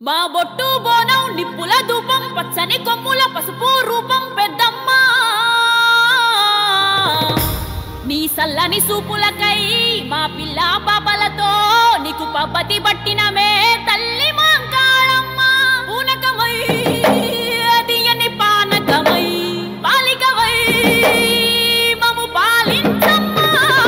మా బొట్టు బోనం నిప్పుల ధూపం పచ్చని కొమ్ముల పసుపు రూపం పెద్దమ్మ నీ సల్లని సూపులకై మా పిల్ల పాపలతో నీకు పబ్బతి పట్టినమే తల్లి మాంకాళమ్మ పూనకమై తీయని పానకమై పాలికవై మము పాలించమ్మా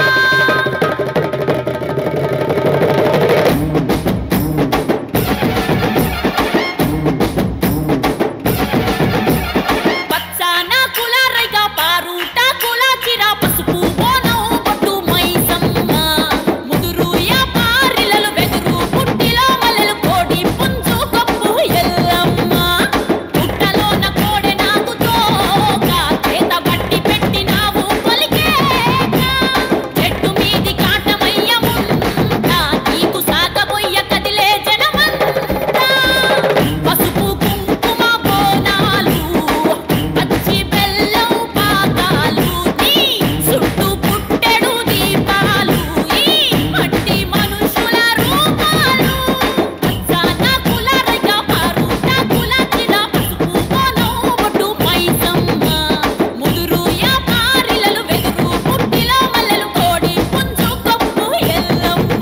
పచ్చాన కుల రైగ పారుట కుల చిర పసుపు బోనం బొట్టు మైసమ్మ ముదురు యా పారిలలు వెదురు పుట్టిలో మల్లెలు కోడి పుంజు కప్పు ఎల్లమ్మ పుట్టలోన కోడె నాగుతో చేత బట్టి పెట్టినావు కొలికేక చెట్టు మీది కాటమయ్యముంటా నీకు సాగబోయ్య కదిలే జనమంతా పసుపు కుంకుమ బోనాలు పచ్చి బెల్లం పాకాలు నీ చుట్టూ పుట్టెడు దీపాలు ఈ మట్టి మనుషుల రూపాలు పచ్చాన కుల రైగ పారుట కుల చిర పసుపు బోనం బొట్టు మైసమ్మ ముదురు యా పారిలలు వెదురు పుట్టిలో మల్లెలు కోడి పుంజు కప్పు ఎల్లమ్మ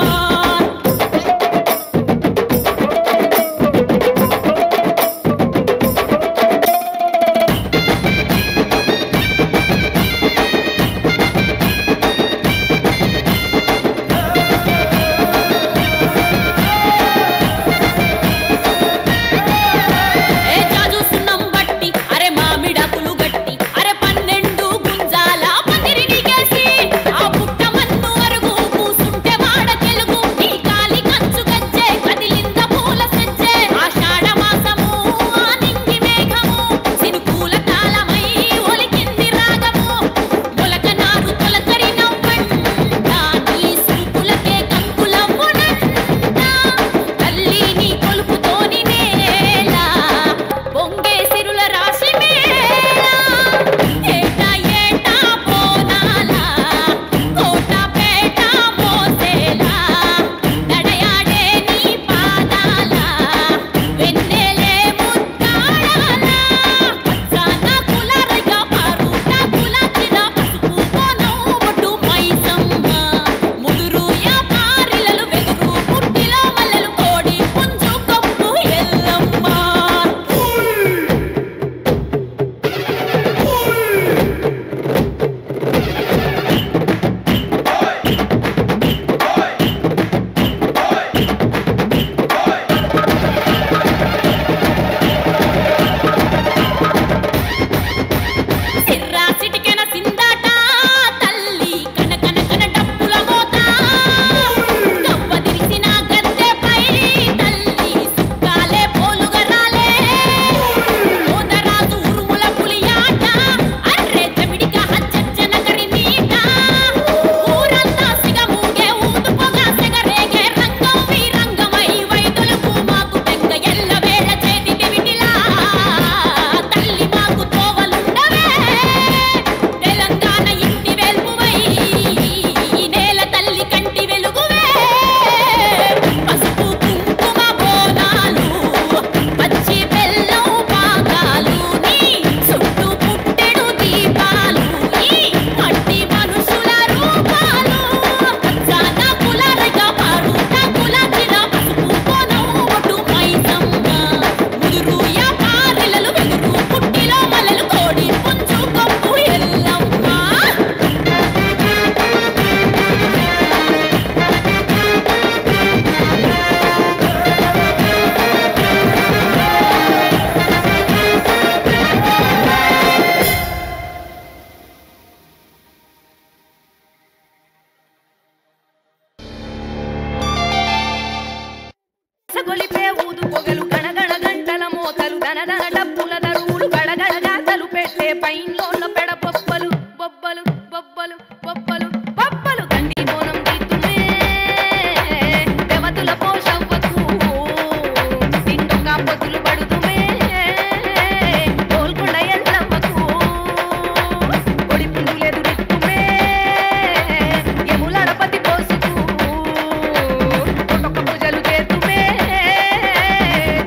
ఏ జాజు సున్నం బట్టి అరే మామిడాకులు గట్టి అరే పన్నెండు గుంజాల పందిరి నీకేసి ఆ పుట్ట మన్ను అరుగు కూసుంటే వాడ తెలుగు నీ కాలి కంచు గజ్జే కదిలింద పూల సెజ్జే ఆషాఢ మాసము ఆ నింగి మేఘము సినుకూల తాళమై ఒలికింది రాగము మొలక నారు తొలకరి నవ్వంట నీ సూపులకే కంకులవ్వునంట తల్లి నీ కొలుపుతోని నేల పొంగే సిరుల రాశి మేళ ఏటా ఏటా బోనాల కోట పేట మోసేలా నడయాడే నీ పాదాల వెన్నెలే ముత్తాడాల పచ్చాన కుల రైగ పారుట కుల చిర పసుపు బోనం బొట్టు మైసమ్మ ముదురు యా పారిలలు వెదురు పుట్టిలో మల్లెలు కోడి పుంజు కప్పు ఎల్లమ్మ సిర్రా సిటికెన సిందాట తల్లి కన కన కన డప్పుల మోత గవ్వ దిరిసిన గద్దెపై తల్లి సుక్కాలే పోలుగా రాలే మోదరాజు ఉరుముల పులియాట అర్రే చెమిడిగా హచ్చచ్చన కరి మీట ఊరంతా సిగమూగే ఊదు పొగ సెగరేగే రంగం వీరంగమై వైదొలుకు మాకు పెంక ఎల్ల వేళ చేతి దివిటిలా తల్లి మాకు తోవలుండవే తెలంగాణ ఇంటి వెలుగువై ఈ నేల తల్లి కంటి వెలుగువే పసుపు కుంకుమ బోనాలు పచ్చి బెల్లం పాకాలు నీ చుట్టూ పుట్టెడు దీపాలు ఈ మట్టి మనుషుల రూపాలు పచ్చాన కుల రైగ పారుట కుల చిర పసుపు బోనం ఒట్టు మైసమ్మ ముదురు యా పారిలలు వెదురు పుట్టిలో మల్లెలు కోడి పుంజు కప్పు ఎల్లమ్మ సగొలిపే ఊదు పొగలు గణగణ గంటల మోతలు దనదన డప్పుల దరువులు గడగడ గాతలు పెట్టే పైన్లోళ్ళ పెడ బొబ్బలు బొబ్బలు బొబ్బలు బొబ్బలు బొబ్బలు గండి మోనం దిద్దుమే దేవతుల పోషవ్వకు సిండుక పొద్దులు పడుతుమే గోల్కొండ ఎల్లమ్మకు కొడి పుండులెదురెత్తుమే యముల పతి పోసుకు ఒక్కొక్క పూజలు చేతుమే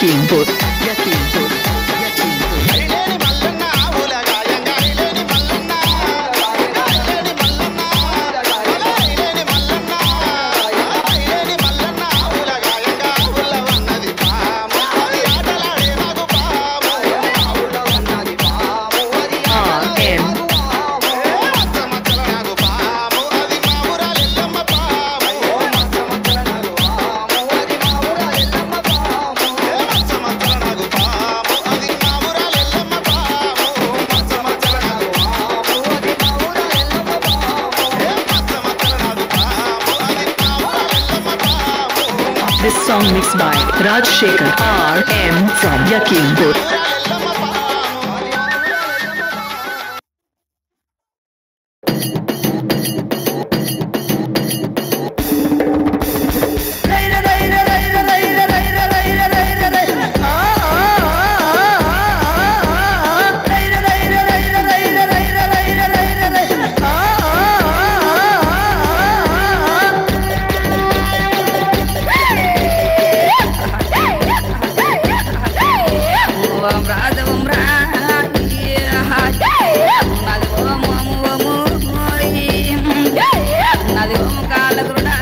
Yakimpur, Yakimpur, Yakimpur. ఐలేని Mallanna ఊలగాయంగా ఐలేని Mallanna ఐలేని Mallanna ఐలేని Mallanna ఐలేని Mallanna ఊలగాయంగా ఊళ్ళ ఉన్నది పాము అది ఆటలాడే నాకు పాము ఊళ్ళ ఉన్నది పాము అది RM, మచ్చ మచ్చల నాకు పాము అది మా ఊరాలెల్లమ్మ పాము మచ్చ మచ్చల నాకు పాము అది మా ఊరాలెల్లమ్మ పాము మచ్చ మచ్చల నాకు పాము అది మా ఊరాలెల్లమ్మ పాము మచ్చ మచ్చల నాకు పాము అది మా ఊరాలెల్లమ్మ పాము మచ్చ మచ్చల నాకు పాము అది మా ఊరాలెల్లమ్మ పాము This song mixed by Raj Shekhar RM from Yakimpur. ఊరాలెల్లమ్మ పాము ఓం రాజ ఓం రాజ నాది ఓం ఓం ఓము ఓరి. నాది ఓం కాలగురుడా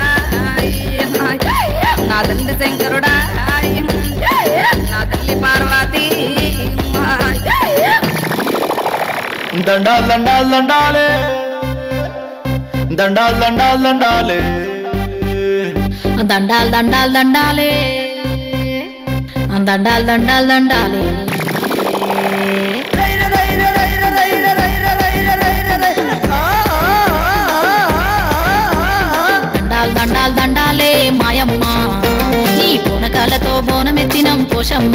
నా తండ్రి శంకరుడా నా తల్లి పార్వతి దండాలు దండాలు దండాలే దండాలు దండాలు దండాలే దండాలు దండాలు దండాలే దండాలు దండాలు దండాలే దండాలు దండాలు దండాలే మాయమ్మ నీ పూనకాలతో బోనమెత్తినం పోషమ్మ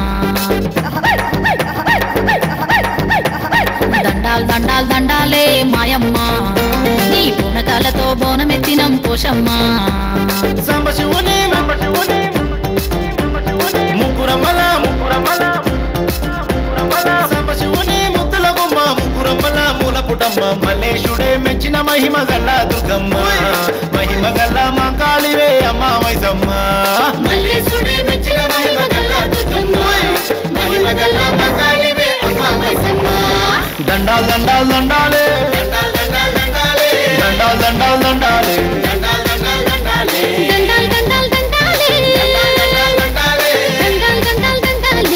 దండాలు దండాలు దండాలే మాయమ్మ నీ పూనకాలతో బోనమెత్తినం పోషమ్మ సంబ శివుని మంబ శివుని ముక్కురమ్మల ముక్కురమ్మల సంబ శివుని ముద్దుల గుమ్మ ముక్కురమ్మల మూల పుటమ్మ మల్లేశుడే మెచ్చిన మహిమ గల్ల దుర్గమ్మ మహిమ గల్ల మా కాళివే అమ్మ మైసమ్మ మల్లేశుడే మెచ్చిన మహిమ గల్ల దుర్గమ్మ మహిమ గల్ల మా కాళివే అమ్మ మైసమ్మ దండాలు దండాలు దండాలే దండాలు దండాలు దండాలే దండాలు దండాలు దండాలే దండాలు దండాలు దండాలే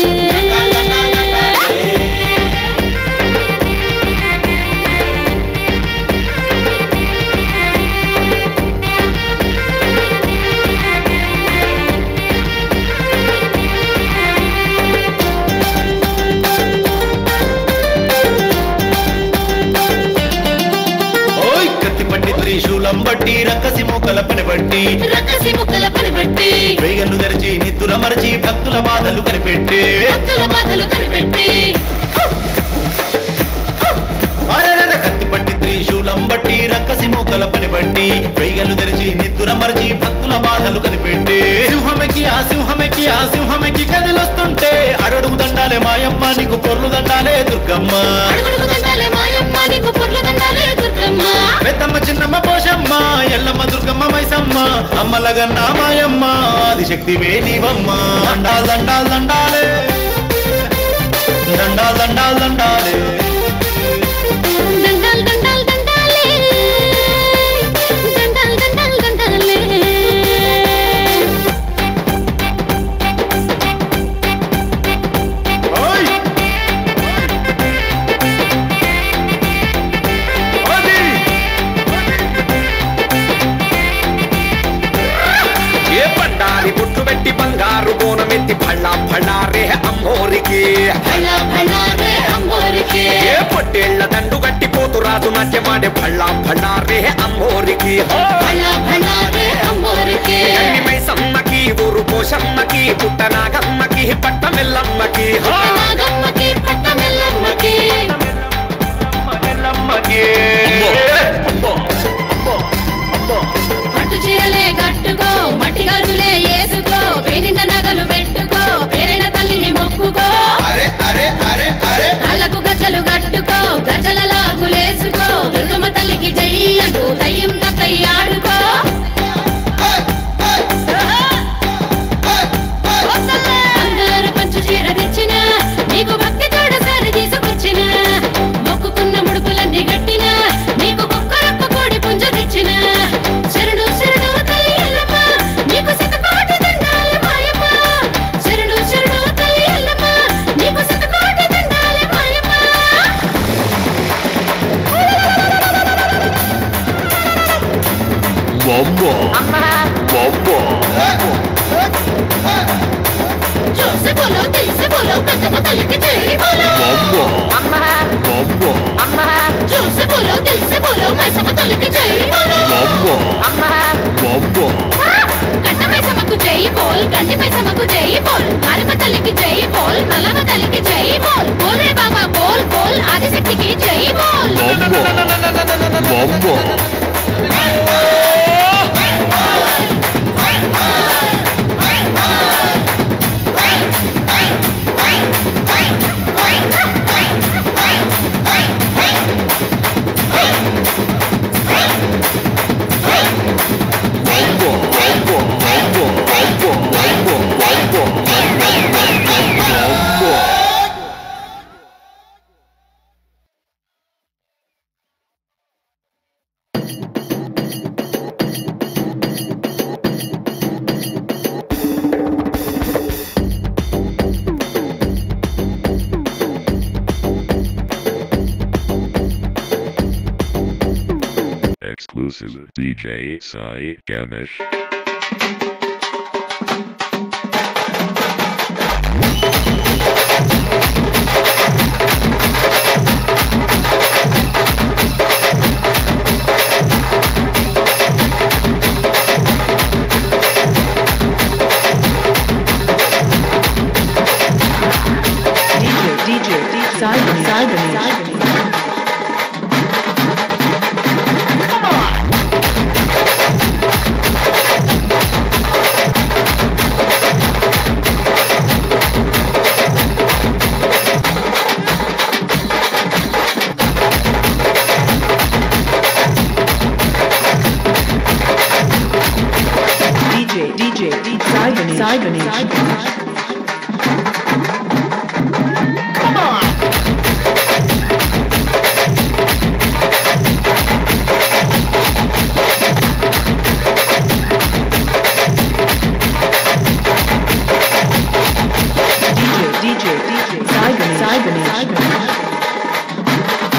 ఓయ్ కత్తి పట్టి త్రిశూలం బట్టి రక్కసి మూకల పని బట్టి రక్కసి ముక్కల పనిపెట్టి వేగలు తెరిచి నిద్దుల మరచి భక్తుల బాధలు కనిపెట్టి భక్తుల బాధలు కనిపెట్టి అరెరెర కత్తి పట్టి త్రిశూలం బట్టి రక్కసి మూకల పని బట్టి వేగలు తెరిచి నిద్దుల మరచి భక్తుల బాధలు కనిపెట్టి సింహమెకి ఆ సింహమెకి ఆ సింహమెకి కదిలొస్తుంటే అడుగు దండాలే మాయమ్మ నీకు పొర్లు దండాలే దుర్గమ్మ అడుగుడుగు దండాలే మాయమ్మ నీకు పొర్ల దండాలే దుర్గమ్మ పెద్దమ్మ చిన్నమ్మ పోషమ్మ ఎల్లమ్మ దుర్గమ్మ మైసమ్మ అమ్మలగన్న మాయమ్మ ఆదిశక్తి వేణివమ్మ దండాలు దండాలు దండాలే దండాలు దండాలు దండాలే దండాలు దండాలు దండాలే దండాలు దండాలు దండాలే ఓయ్ అది ఏ బండారి బుట్టు పెట్టి బంగారు బోనమెత్తి ఫళ్ళ ఫళ్ళారే అమ్మోరికి భళ భళ రే అంబోరికి ఏ పొట్టేళ్ల దండు గట్టి పోతు రాజు నాట్యమాడే ఫళ్ళ ఫళ్ళారే అమ్మోరికి భళ భళ రే అంబోరికి కన్నిమై సమ్మకి ఊరు పోషమ్మకి పుట్టనాగమ్మకి పట్టమెల్లమ్మకి నాగమ్మకి పట్టమెల్లమ్మకి ఎల్లమ్మకి పట్టు చీరలే కట్టుకో మట్టి గాజులే వేసుకో పేరింట నగలు పెట్టుకో పేరైన తల్లిని మొక్కుకో అరే అరే అరే అరే కాళ్ళకు గజ్జలు కట్టుకో గజ్జల లాగులేసుకో దుర్గమ్మ తల్లికి జై అంటూ దయ్యం తత్తయ్య ఆడుకో అందరూ जोर से बोलो दिल से बोलो गंगा तल के जय बोलो जोर से बोलो दिल से बोलो मैं सब तल के जय बोलो గంట మైసమ్మకు జై బోల్ గండి మైసమ్మకు జై బోల్ మారమ్మ తల్లికి జై బోల్ నల్లమ్మ తల్లికి జై బోల్ బోల్ రే బాబా బోల్ బోల్ ఆదిశక్తికి జై బోల్ Exclusive DJ Sai Ganesh. DJ, DJ, Sai Sai Ganesh. DJ, DJ, Sai Ganesh. Sai Ganesh. DJ, DJ, DJ, Sai Ganesh. Sai Ganesh.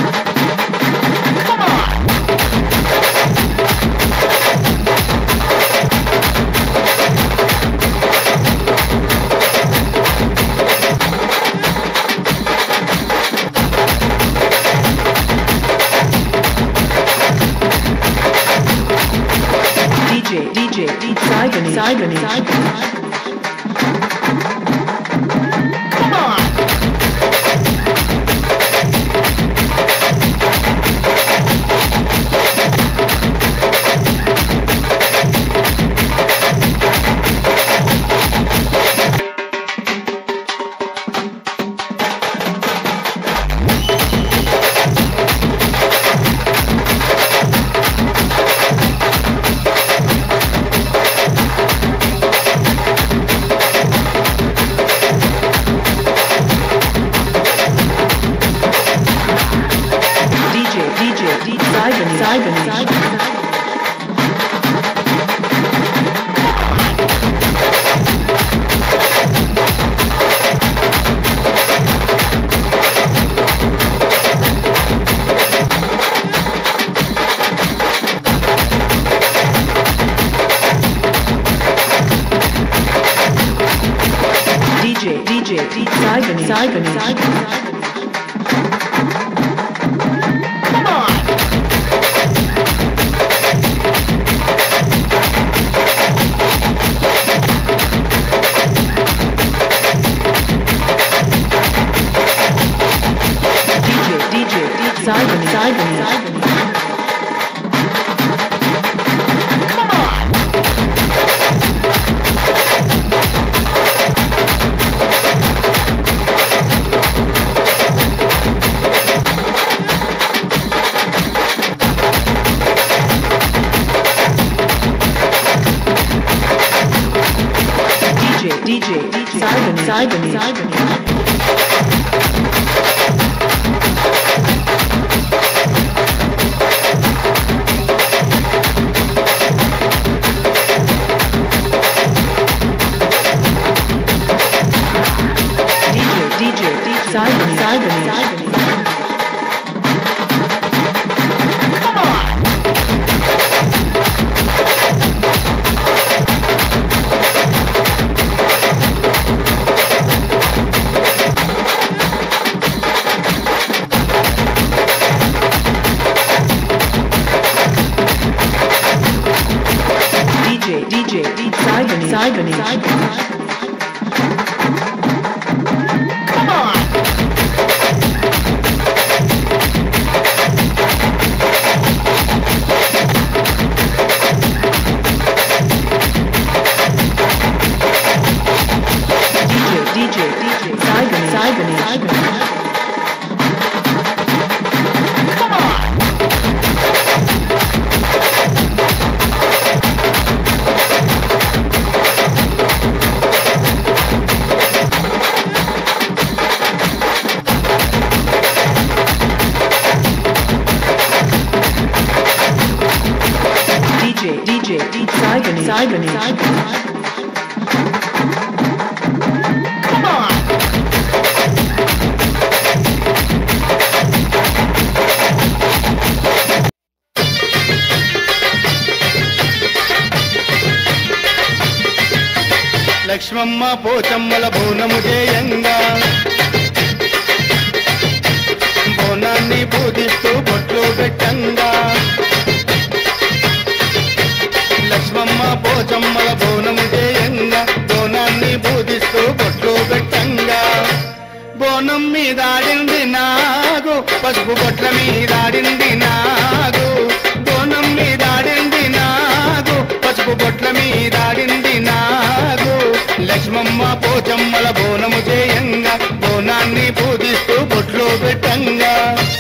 DJ, DJ, DJ, Sai Ganesh. Sai Ganesh. Sai Ganesh. DJ, DJ, DJ, Sai Ganesh. Sai Ganesh. Sai Ganesh. DJ, DJ, DJ, Sai Ganesh. Sai Ganesh. Sai Ganesh. Lakshmamma పోచమ్మల బోనము జయంగా బోనాన్ని పూజిస్తూ బొట్లు పెట్టంగా లక్ష్మమ్మ పోచమ్మల బోనము జయంగా బోనాన్ని పూజిస్తూ బొట్లు పెట్టంగా బోనం మీదాడింది నాగు పసుపు బొట్ల మీదాడింది నాగు బోనం మీదాడింది నాగు పసుపు బొట్ల మీదాడింది నాగు లక్ష్మమ్మ పోచమ్మల బోనము చేయంగా బోనాన్ని పూజిస్తూ బొట్లు పెట్టంగా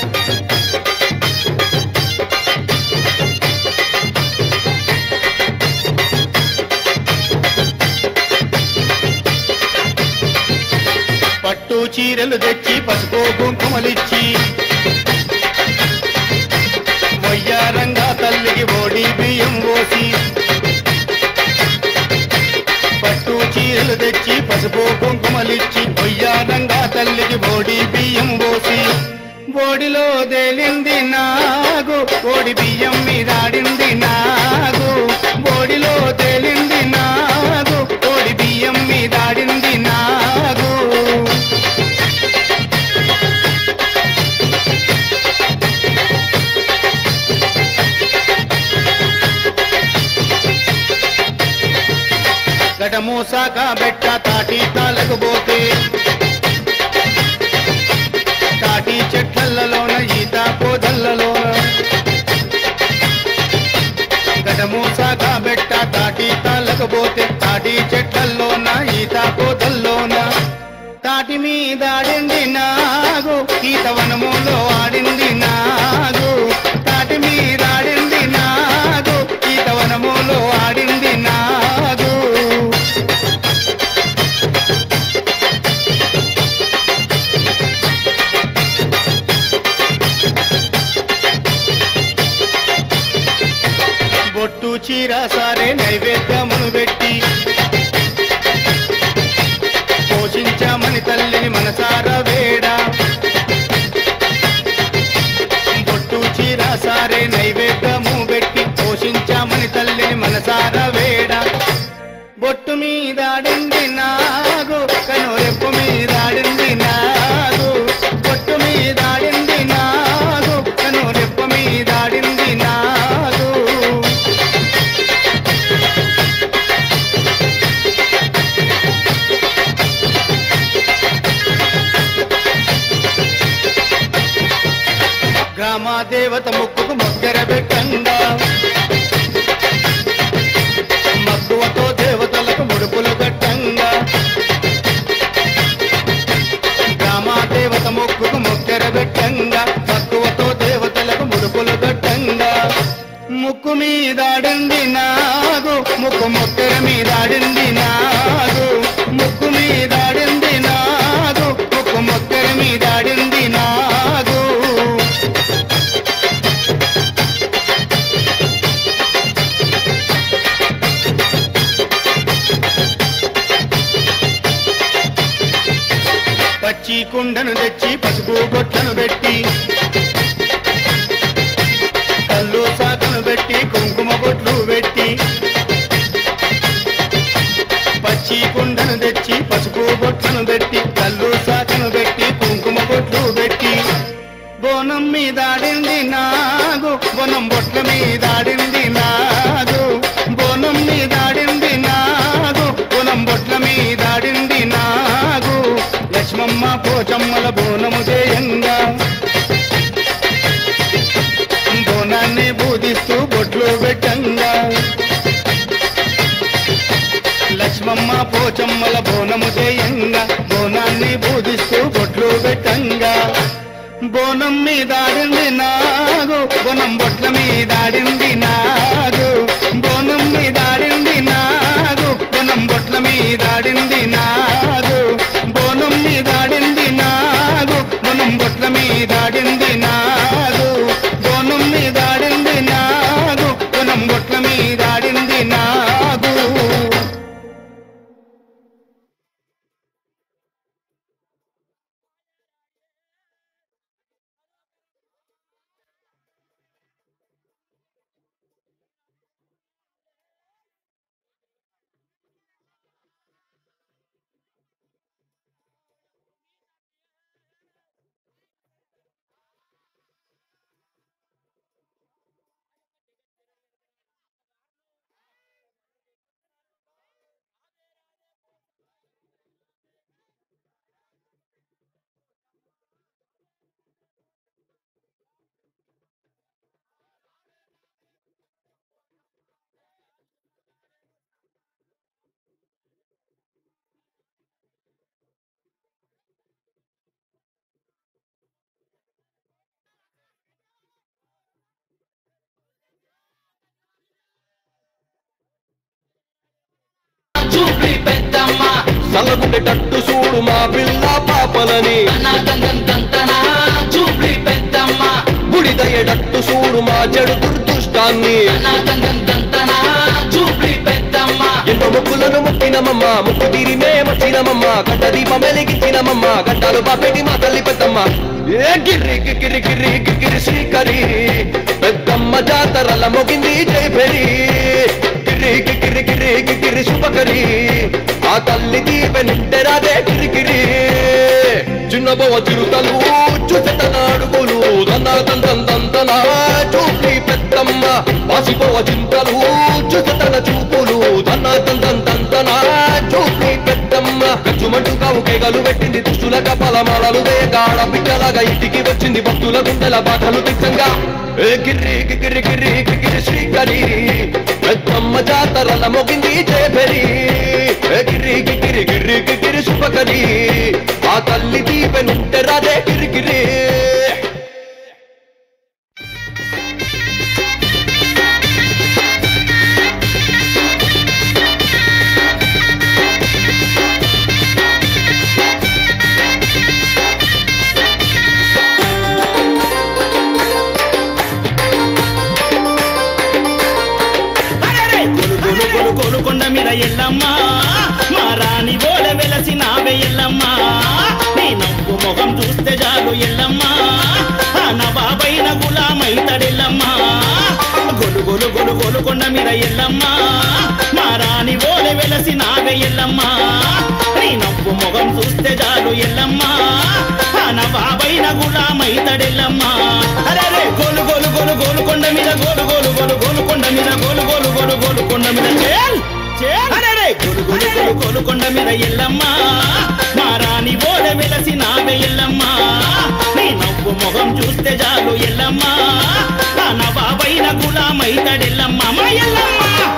పట్టు చీరలు తెచ్చి పసుపు కుంకుమలిచ్చి వయ్యారంగా తల్లికి ఓడి బియ్యం పోసి పట్టు చీరలు తెచ్చి పసుపు కుంకుమలిచ్చి వయ్యారంగా తల్లికి ఓడి బియ్యం పోసి బోడిలో తేలింది నాగు ఓడి బియ్యం మీదాడింది నాగు బోడిలో తేలింది నాగు ఓడి బియ్యం మీదాడింది నాగు గడమూసాక బెట్ట తాటి తాలకపోతే తాటి చెట్లలోన ఈత పోదల్లలోన గడమూసాక బెట్ట తాటి తాలకపోతే తాటి చెట్లలోన ఈత పోదల్లోన తాటి మీద ఆడింది నాగు ఈత వనములో ఆడింది నాగు తాటి మీద ఆడింది నాగు ఈత వనములో ఆడింది నాగు బొట్టు చీర సారే నైవేద్యమును పెట్టి పోషించామని తల్లిని మనసార వేడా బొట్టు చీర సారే నైవేద్యము పెట్టి పోషించామని తల్లిని మనసార వేడా బొట్టు మీదాడింది నాగు కనురెప్పు మీదాడింది నాగు బొట్టు మీదాడింది నాగు కనురెప్పు మీదాడింది నాగు గ్రామ దేవత ముక్కుకు మొగ్గర పెట్టంగా మక్కువతో దేవతలకు ముడుపులు కట్టంగా గ్రామ దేవత ముక్కుకు మొగ్గర పెట్టంగా మక్కువతో దేవతలకు ముడుపులు కట్టంగా ముక్కు మీదాడింది నాగు ముక్కు మొక్కర మీదాడింది నాగు ముక్కు మీదాడింది నాగు ముక్కు మొక్కర మీదాడింది నాగు పచ్చి కుండను తెచ్చి పసుపు బొట్లను పెట్టి కళ్ళు సాకను పెట్టి కుంకుమ బొట్లు పెట్టి పచ్చి కుండను తెచ్చి పసుపు బొట్లను పెట్టి కళ్ళు సాకను పెట్టి కుంకుమ బొట్లు పెట్టి బోనం మీదాడింది నాగు బోనం బొట్ల మీదాడింది నాగు బోనం మీదాడింది నాగు పోచమ్మల బోనము చేయంగా బోనాన్ని బూదిస్తూ బొట్లు పెట్టంగా లక్ష్మమ్మ పోచమ్మల బోనము చేయంగా బోనాన్ని బూదిస్తూ బొట్లు పెట్టంగా బోనం మీదాడింది నాగు బోనం బొట్ల మీదాడింది నాగు బోనం మీదాడింది నాగు బోనం బొట్ల మీదాడింది నాగు బోనం మీదాడింది నాగు బోనం బొట్ల మీదాడింది నాగు బోనం మీదాడింది నాగు బోనం బొట్ల మీదాడింది నాగు చూపి పెద్దమ్మ చల్లగుండేటట్టు చూడు మా పిల్ల పాపలని తంతన చూపి పెద్దమ్మ గుడిదయ్యేటట్టు చూడు మా చెడు దుర్దుష్టాన్ని తంతన చూపి పెద్దమ్మ ఎన్నో ముక్కులను ముట్టినమమ్మ ముక్కు తీరి మేమొచ్చినమమ్మ గడ్డ దీపం వెలిగించినమమ్మ గడ్డలు బాపెట్టి మా తల్లి పెద్దమ్మ ఏ గిర్రి గిర్రి గిర్రి గిర్రి శ్రీకరి పెద్దమ్మ జాతరల మొగింది జైపెరి గిర్రి గిర్రి గిర్రి గిర్రి శుభకరి ఆ తల్లి దీపెనింటెరాదే గిరిగిరి చిన్న బొవ చిరుతలు చుట్టన అడుగులు దన్న దంతం దంతన చూపి పెద్దమ్మ వాసిపోవ చింతలు చుట్టన చూపులు దన్న దంతం దంతన చూపి పెద్దమ్మ గచ్చుమంటూ కావు కేగలు పెట్టింది దుష్టుల కపలమాలలు వేగాడ పిట్టలాగా ఇంటికి వచ్చింది భక్తుల గుండెల బాధలు తిట్టంగా ఏ గిర్రి గిర్రి గిర్రి గిర్రి శ్రీకరి పెద్దమ్మ జాతరల మొగింది జయపెరి ఏ గిర్రి గిర్రి గిర్రి గిర్రి శుభకరి ఆ తల్లి దీపెనుంటే రాదే గిరిగిరి గొలు గొలు గొలుకొండ మీద ఎల్లమ్మ మా రాణి ఓల వెలసినావే ఎల్లమ్మ నీ నవ్వు ముఖం చూస్తే చాలు ఎల్లమ్మ ఆ నవాబైన గులామైతడెల్లమ్మ గొలు గొలు గొలు గొలుకొండ మీద ఎల్లమ్మ మా రాణి ఓల వెలసినావే ఎల్లమ్మ నీ నవ్వు ముఖం చూస్తే చాలు ఎల్లమ్మ ఆ నవాబైన గులామైతడెల్లమ్మ అరే గోలు గోలు గోలు గోలు కొండ మీద గోలు గోలు గోలు గోలు కొండ మీద గోలు గోలు గోలు గోలు కొండ మీద చేల్ చేల్ అరే రే గోలు గోలు గోలు గోలు కొండ మీద ఎల్లమ్మ మా రాణి ఓడ వెలసి నావే ఎల్లమ్మ నీ నవ్వు మొగం చూస్తే చాలు ఎల్లమ్మ ఆ నవాబైన గులామైతడెల్లమ్మ మా ఎల్లమ్మ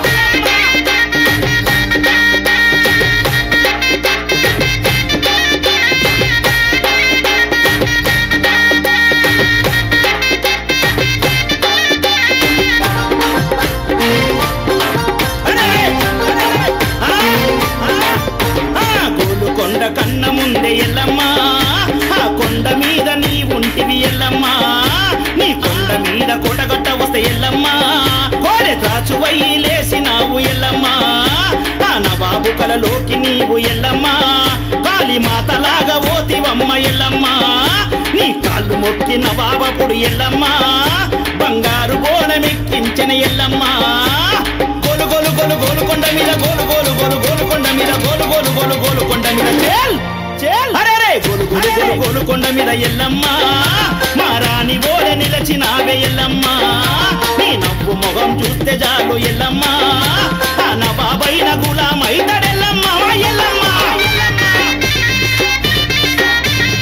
గోలుకొండ కన్న ముందే ఎల్లమ్మ ఆ కొండ మీద నీ ఉంటివి ఎల్లమ్మ నీ కొండ మీద కొటగొట్ట వస్తే ఎల్లమ్మ కోరె త్రాచువై లేసినావు ఎల్లమ్మ ఆ నవాబు కలలోకి నీవు ఎల్లమ్మ కాళీ మాతలాగా ఓతివమ్మ ఎల్లమ్మ నీ కాళ్ళు మొక్కి నవాబపుడు ఎల్లమ్మ బంగారు బోనమెక్కించిన ఎల్లమ్మ గోలు గోలు గోలు గోలు కొండ మీద గోలు గోలు గోలు గోలు కొండ మీద గోలు గోలు గోలు గోలు కొండ మీద చేల్ చేల్ అరే రే గోలు గోలు గోలు గోలు కొండ మీద ఎల్లమ్మ మా రాణి ఓడ నిలచినావే ఎల్లమ్మ నీ నవ్వు మొగం చూస్తే చాలు ఎల్లమ్మ ఆ నా బాబైన గులామైతడెల్లమ్మ ఎల్లమ్మ ఎల్లమ్మ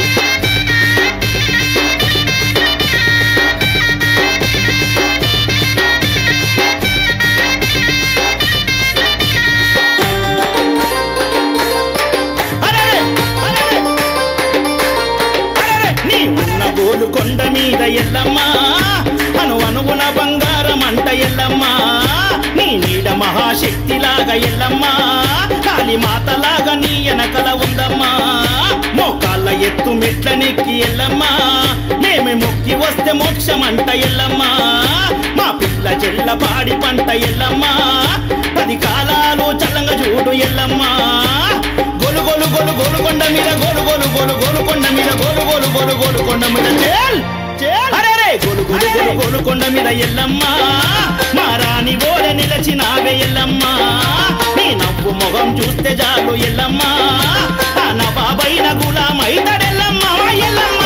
గోలు కొండ మీద ఎల్లమ్మ అను అనుగుణ బంగారం అంట ఎల్లమ్మ నీ నీడ మహాశక్తిలాగా ఎల్లమ్మ కాళీ మాతలాగా నీ వెనకల ఉందమ్మా మోకాళ్ళ ఎత్తు మెట్ల నెక్కి ఎల్లమ్మ మేమే మొక్కి వస్తే మోక్షం అంట ఎల్లమ్మ మా పిల్ల చెల్ల పాడి పంట ఎల్లమ్మ పది కాలాలు చల్లంగా చూడు ఎల్లమ్మ గొలు గొలు గొలు గొలు కొండ మీద గొలు గొలు గొలు గొలు కొండ మీద గొలు గొలు గొలు గొలు కొండ మీద చేల్ చేల్ అరే రే గొలు గొలు గొలు గొలు కొండ మీద ఎల్లమ్మ మా రాణి ఓడ నిలచినావే ఎల్లమ్మ నీ నవ్వు మొగం చూస్తే చాలు ఎల్లమ్మ ఆ నా బాబైన గులామైతడెల్లమ్మ ఎల్లమ్మ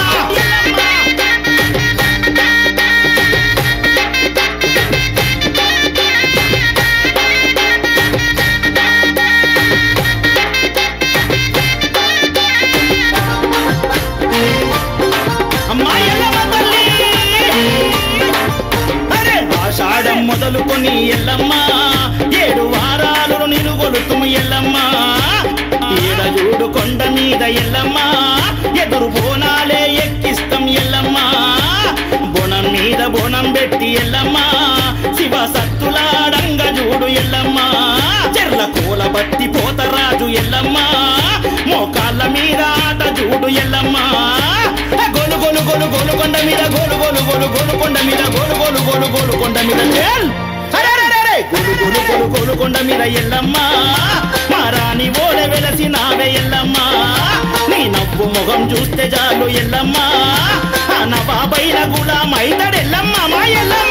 అమ్మా ఎల్లమ్మ తల్లి అరే ఆషాఢం మొదలుకొని ఎల్లమ్మ ఏడు వారాలు నిలుగొలుతుము ఎల్లమ్మ ఏడజూడు కొండ మీద ఎల్లమ్మ ఎదురు బోనాలే ఎక్కిస్తాం ఎల్లమ్మ బోనం మీద బోనం పెట్టి ఎల్లమ్మ శివ సత్తులాడంగ చూడు ఎల్లమ్మ చెర్ల కూల బట్టి పోతరాజు ఎల్లమ్మ మోకాళ్ళ మీద ఆట చూడు ఎల్లమ్మ గోలు గోలు గోలు గోలు కొండ మీద గోలు గోలు గోలు గోలు కొండ మీద గోలు గోలు గోలు గోలు కొండ మీద చేల్ అరే, అరే, అరే, అరే, గోలు గోలు గోలు గోలు కొండ మీద ఎల్లమ్మ మా రాణి ఓడ వెలసి నావే ఎల్లమ్మ నీ నవ్వు ముఖం చూస్తే చాలు ఎల్లమ్మ ఆ నా బాబైన గులామైతడెల్లమ్మ మా ఎల్లమ్మ